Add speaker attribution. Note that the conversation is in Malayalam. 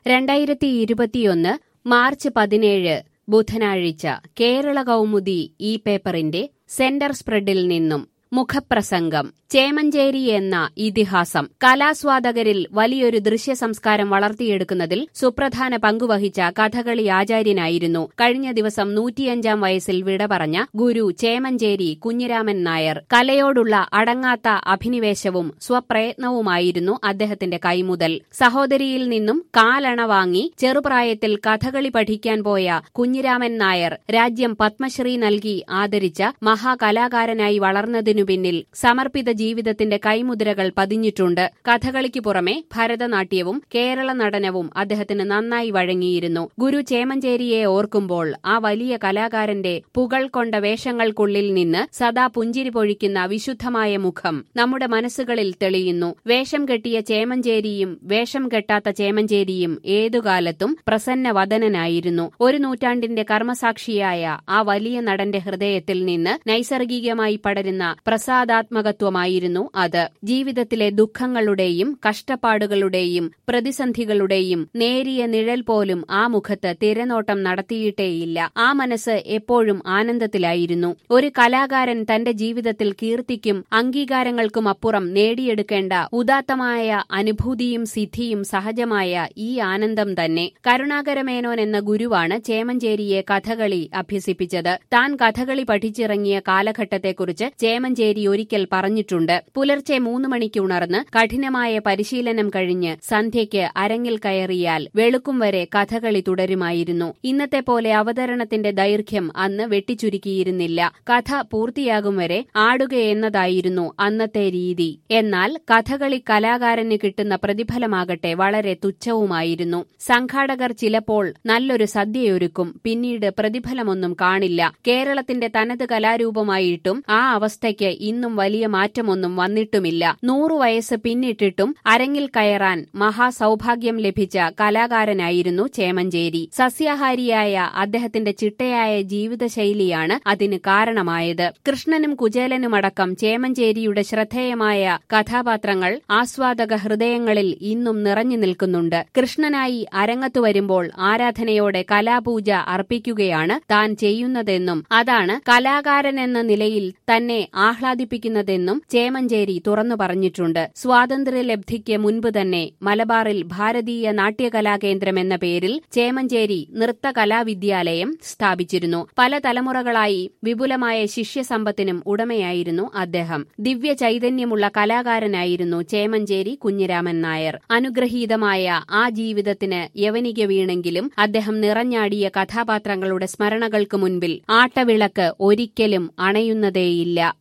Speaker 1: രണ്ടായിരത്തി ഇരുപത്തിയൊന്ന് മാർച്ച് പതിനേഴ് ബുധനാഴ്ച കേരള കൗമുദി ഈ പേപ്പറിന്റെ സെന്റർ സ്പ്രെഡിൽ നിന്നും മുഖപ്രസംഗം ചേമഞ്ചേരി എന്ന ഇതിഹാസം കലാസ്വാദകരിൽ വലിയൊരു ദൃശ്യ സംസ്കാരം വളർത്തിയെടുക്കുന്നതിൽ സുപ്രധാന പങ്കുവഹിച്ച കഥകളി ആചാര്യനായിരുന്നു കഴിഞ്ഞ ദിവസം നൂറ്റിയഞ്ചാം വയസ്സിൽ വിട പറഞ്ഞ ഗുരു ചേമഞ്ചേരി കുഞ്ഞിരാമൻ നായർ കലയോടുള്ള അടങ്ങാത്ത അഭിനിവേശവും സ്വപ്രയത്നവുമായിരുന്നു അദ്ദേഹത്തിന്റെ കൈമുതൽ സഹോദരിയിൽ നിന്നും കാലണ വാങ്ങി ചെറുപ്രായത്തിൽ കഥകളി പഠിക്കാൻ പോയ കുഞ്ഞിരാമൻ നായർ രാജ്യം പത്മശ്രീ നൽകി ആദരിച്ച മഹാകലാകാരനായി വളർന്നതിനു പിന്നിൽ സമർപ്പിത ജീവിതത്തിന്റെ കൈമുദ്രകൾ പതിഞ്ഞിട്ടുണ്ട് കഥകളിക്ക് പുറമെ ഭരതനാട്യവും കേരള നടനവും അദ്ദേഹത്തിന് നന്നായി വഴങ്ങിയിരുന്നു ഗുരു ചേമഞ്ചേരിയെ ഓർക്കുമ്പോൾ ആ വലിയ കലാകാരന്റെ പുകൾ കൊണ്ട വേഷങ്ങൾക്കുള്ളിൽ നിന്ന് സദാ പുഞ്ചിരി പൊഴിക്കുന്ന വിശുദ്ധമായ മുഖം നമ്മുടെ മനസ്സുകളിൽ തെളിയുന്നു വേഷം കെട്ടിയ ചേമഞ്ചേരിയും വേഷം കെട്ടാത്ത ചേമഞ്ചേരിയും ഏതുകാലത്തും പ്രസന്നവദനായിരുന്നു ഒരു നൂറ്റാണ്ടിന്റെ കർമ്മസാക്ഷിയായ ആ വലിയ നടന്റെ ഹൃദയത്തിൽ നിന്ന് നൈസർഗികമായി പടരുന്ന പ്രസാദാത്മകത്വമായിരുന്നു അത് ജീവിതത്തിലെ ദുഃഖങ്ങളുടെയും കഷ്ടപ്പാടുകളുടെയും പ്രതിസന്ധികളുടെയും നേരിയ നിഴൽ പോലും ആ മുഖത്ത് തിരനോട്ടം നടത്തിയിട്ടേയില്ല ആ മനസ്സ് എപ്പോഴും ആനന്ദത്തിലായിരുന്നു ഒരു കലാകാരൻ തന്റെ ജീവിതത്തിൽ കീർത്തിക്കും അംഗീകാരങ്ങൾക്കും അപ്പുറം നേടിയെടുക്കേണ്ട ഉദാത്തമായ അനുഭൂതിയും സിദ്ധിയും സഹജമായ ഈ ആനന്ദം തന്നെ കരുണാകരമേനോൻ എന്ന ഗുരുവാണ് ചേമഞ്ചേരിയെ കഥകളി അഭ്യസിപ്പിച്ചത് താൻ കഥകളി പഠിച്ചിറങ്ങിയ കാലഘട്ടത്തെക്കുറിച്ച് ചേമഞ്ചേരി ഒരിക്കൽ പറഞ്ഞിട്ടുണ്ട് പുലർച്ചെ മൂന്ന് മണിക്ക് ഉണർന്ന് കഠിനമായ പരിശീലനം കഴിഞ്ഞ് സന്ധ്യയ്ക്ക് അരങ്ങിൽ കയറിയാൽ വെളുക്കും വരെ കഥകളി തുടരുമായിരുന്നു ഇന്നത്തെ പോലെ അവതരണത്തിന്റെ ദൈർഘ്യം അന്ന് വെട്ടിച്ചുരുക്കിയിരുന്നില്ല കഥ പൂർത്തിയാകും വരെ ആടുക എന്നതായിരുന്നു അന്നത്തെ രീതി എന്നാൽ കഥകളി കലാകാരന് കിട്ടുന്ന പ്രതിഫലമാകട്ടെ വളരെ തുച്ഛവുമായിരുന്നു സംഘാടകർ ചിലപ്പോൾ നല്ലൊരു സദ്യയൊരുക്കും പിന്നീട് പ്രതിഫലമൊന്നും കാണില്ല കേരളത്തിന്റെ തനത് കലാരൂപമായിട്ടും ആ അവസ്ഥയ്ക്ക് ഇന്നും വലിയ മാറ്റമൊന്നും വന്നിട്ടുമില്ല നൂറു വയസ്സ് പിന്നിട്ടിട്ടും അരങ്ങിൽ കയറാൻ മഹാസൌഭാഗ്യം ലഭിച്ച കലാകാരനായിരുന്നു ചേമഞ്ചേരി സസ്യാഹാരിയായ അദ്ദേഹത്തിന്റെ ചിട്ടയായ ജീവിതശൈലിയാണ് അതിന് കാരണമായത് കൃഷ്ണനും കുചേലനുമടക്കം ചേമഞ്ചേരിയുടെ ശ്രദ്ധേയമായ കഥാപാത്രങ്ങൾ ആസ്വാദക ഹൃദയങ്ങളിൽ ഇന്നും നിറഞ്ഞു നിൽക്കുന്നുണ്ട് കൃഷ്ണനായി അരങ്ങത്തു വരുമ്പോൾ ആരാധനയോടെ കലാപൂജ അർപ്പിക്കുകയാണ് താൻ ചെയ്യുന്നതെന്നും അതാണ് കലാകാരനെന്ന നിലയിൽ തന്നെ ആഹ്ലാദിപ്പിക്കുന്നതെന്നും ചേമഞ്ചേരി തുറന്നു പറഞ്ഞിട്ടുണ്ട് സ്വാതന്ത്ര്യലബ്ധിക്ക് മുൻപ് തന്നെ മലബാറിൽ ഭാരതീയ നാട്യകലാകേന്ദ്രം എന്ന പേരിൽ ചേമഞ്ചേരി നൃത്ത കലാവിദ്യാലയം സ്ഥാപിച്ചിരുന്നു പല തലമുറകളായി വിപുലമായ ശിഷ്യസമ്പത്തിനും ഉടമയായിരുന്നു അദ്ദേഹം ദിവ്യ ചൈതന്യമുള്ള കലാകാരനായിരുന്നു ചേമഞ്ചേരി കുഞ്ഞിരാമൻ നായർ അനുഗ്രഹീതമായ ആ ജീവിതത്തിന് യവനിക വീണെങ്കിലും അദ്ദേഹം നിറഞ്ഞാടിയ കഥാപാത്രങ്ങളുടെ സ്മരണകൾക്ക് മുൻപിൽ ആട്ടവിളക്ക് ഒരിക്കലും അണയുന്നതേയില്ല